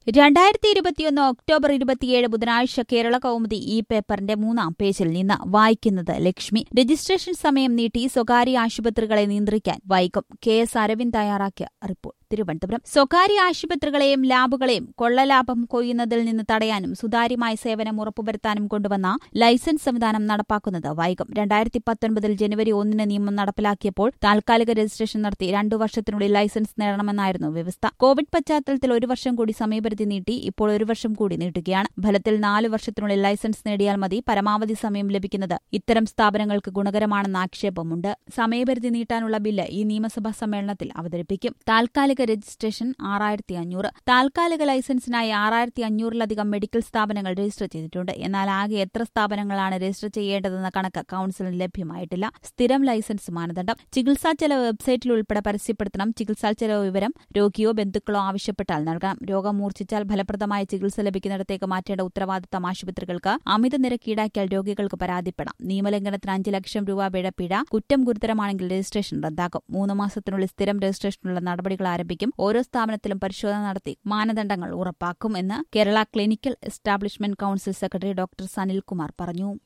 രണ്ടായിരത്തി ഇരുപത്തിയൊന്ന് ഒക്ടോബർ ഇരുപത്തിയേഴ് ബുധനാഴ്ച കേരള കൗമുദി ഈ പേപ്പറിന്റെ മൂന്നാം പേജിൽ നിന്ന് വായിക്കുന്നത് ലക്ഷ്മി രജിസ്ട്രേഷൻ സമയം നീട്ടി സ്വകാര്യ ആശുപത്രികളെ നിയന്ത്രിക്കാൻ വൈകും കെ എസ് അരവിന്ദ് തയ്യാറാക്കിയ റിപ്പോർട്ട് തിരുവനന്തപുരം സ്വകാര്യ ആശുപത്രികളെയും ലാബുകളെയും കൊള്ളലാഭം കൊയ്യുന്നതിൽ നിന്ന് തടയാനും സുതാര്യമായ സേവനം ഉറപ്പുവരുത്താനും കൊണ്ടുവന്ന ലൈസൻസ് സംവിധാനം നടപ്പാക്കുന്നത് വൈകും രണ്ടായിരത്തി പത്തൊൻപതിൽ ജനുവരി ഒന്നിന് നിയമം നടപ്പിലാക്കിയപ്പോൾ താൽക്കാലിക രജിസ്ട്രേഷൻ നടത്തി രണ്ടു വർഷത്തിനുള്ളിൽ ലൈസൻസ് നേടണമെന്നായിരുന്നു വ്യവസ്ഥ കോവിഡ് പശ്ചാത്തലത്തിൽ ഒരു വർഷം കൂടി സമയപരിധി നീട്ടി ഇപ്പോൾ ഒരു വർഷം കൂടി നീട്ടുകയാണ് ഫലത്തിൽ നാല് വർഷത്തിനുള്ളിൽ ലൈസൻസ് നേടിയാൽ മതി പരമാവധി സമയം ലഭിക്കുന്നത് ഇത്തരം സ്ഥാപനങ്ങൾക്ക് ഗുണകരമാണെന്ന ആക്ഷേപമുണ്ട് സമയപരിധി നീട്ടാനുള്ള ബില്ല് ഈ നിയമസഭാ സമ്മേളനത്തിൽ അവതരിപ്പിക്കും താൽക്കാലിക രജിസ്ട്രേഷൻ ആറായിരത്തി അഞ്ഞൂറ് താൽക്കാലിക ലൈസൻസിനായി ആറായിരത്തി അഞ്ഞൂറിലധികം മെഡിക്കൽ സ്ഥാപനങ്ങൾ രജിസ്റ്റർ ചെയ്തിട്ടുണ്ട് എന്നാൽ ആകെ എത്ര സ്ഥാപനങ്ങളാണ് രജിസ്റ്റർ ചെയ്യേണ്ടതെന്ന കണക്ക് കൌൺസിലിന് ലഭ്യമായിട്ടില്ല സ്ഥിരം ലൈസൻസ് മാനദണ്ഡം ചികിത്സാ ചെലവ് വെബ്സൈറ്റിൽ ഉൾപ്പെടെ പരസ്യപ്പെടുത്തണം ചികിത്സാ ചെലവ് വിവരം രോഗിയോ ബന്ധുക്കളോ ആവശ്യപ്പെട്ടാൽ നൽകണം രോഗം മൂർച്ഛിച്ചാൽ ഫലപ്രദമായ ചികിത്സ ലഭിക്കുന്നിടത്തേക്ക് മാറ്റേണ്ട ഉത്തരവാദിത്തം ആശുപത്രികൾക്ക് അമിത നിരക്ക് ഈടാക്കിയാൽ രോഗികൾക്ക് പരാതിപ്പെടാം നിയമലംഘനത്തിന് അഞ്ച് ലക്ഷം രൂപ പിഴപ്പിഴ കുറ്റം ഗുരുതരമാണെങ്കിൽ രജിസ്ട്രേഷൻ റദ്ദാക്കും മൂന്ന് മാസത്തിനുള്ളിൽ സ്ഥിരം രജിസ്ട്രേഷനുള്ള നടപടികൾ ആരംഭിക്കും ഓരോ സ്ഥാപനത്തിലും പരിശോധന നടത്തി മാനദണ്ഡങ്ങൾ ഉറപ്പാക്കും എന്ന് Kerala clinical establishment council secretary doctor Sanilkumar പറഞ്ഞു